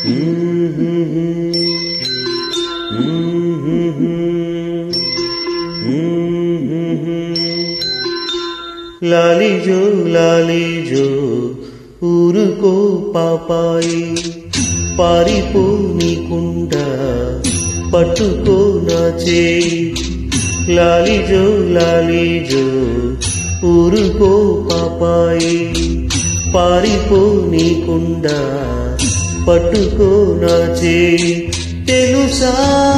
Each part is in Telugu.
లాలిజో లాలిజో ఊరుకో పాపాయి పారిపో నీకుండా పట్టుకో నా చేయి లాలిజో లాలిజో ఊరుకో పాపాయి పారిపో నీకుండా పట్టుకో నా చేయి తెలుసా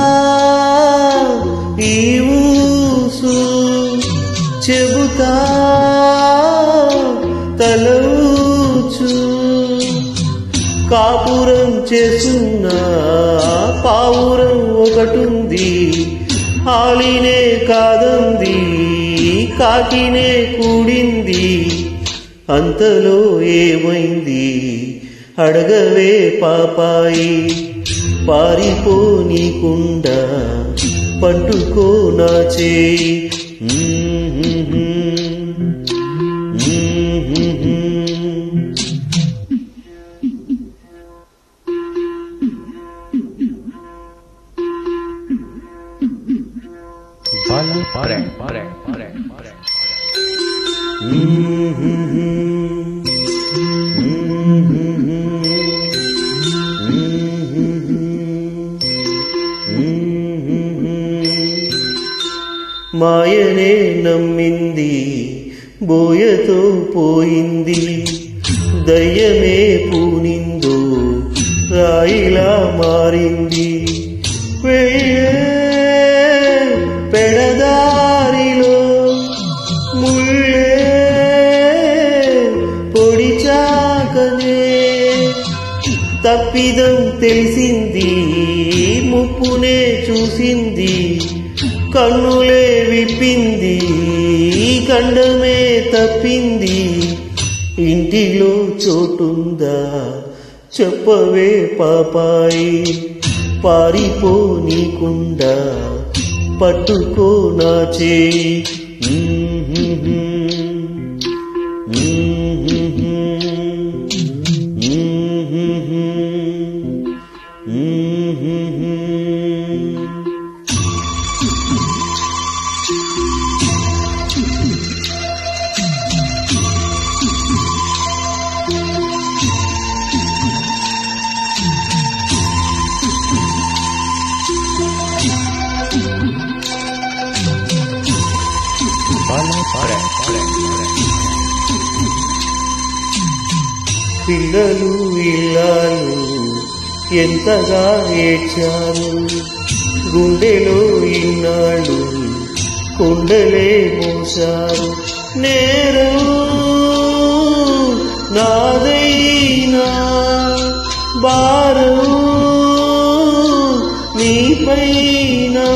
ఈ ఊసు చెబుతా తలూచు కాపురం చేస్తున్న పావురం ఒకటుంది హాలినే కాదంది కాకినే కూడింది అంతలో ఏమైంది అడగవే పాపాయి పారిపో నీకుండా పట్టుకో నా చేయి Bala Prem. Prem. Prem. Prem. మాయనే నమ్మింది బోయతో పోయింది దయ్యమే పూనిందో రాయిలా మారింది వెళ్ళే పెడదారిలో ముళ్ళే పొడిచాకనే తప్పిదం తెలిసింది ముప్పునే చూసింది కన్నులే విప్పింది కండమే తప్పింది ఇంటిలో చోటుందా చెప్పవే పాపాయి పారిపో నీకుండా పట్టుకో నా చేయి Bala Prem. Prem. Prem. పిల్లలు ఇల్లాలు ఎంతగా ఏడ్చారు గుండెలో ఇన్నాళ్ళు కొండలే మోసారు నేరం నాదైనా భారం నీపైనా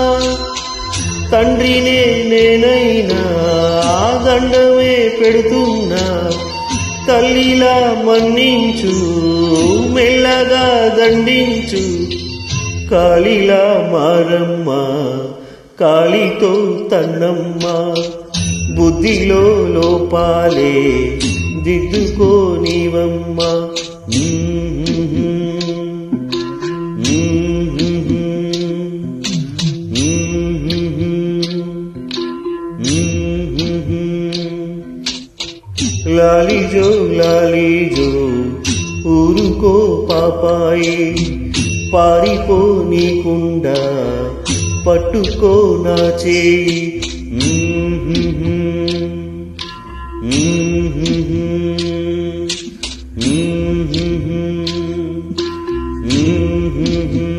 తండ్రినే నేనైనా దండమే పెడుతున్నా తల్లిలా మన్నించు మెల్లగా దండించు కాళిలా మారమ్మ కాళితో తన్నమ్మ బుద్ధిలో లోపాలే దిద్దుకోనివమ్మ లాలిజో లాలిజో ఊరుకో పాపాయి పారిపో నీకుండా పట్టుకో నా చేయి Mm-hmm.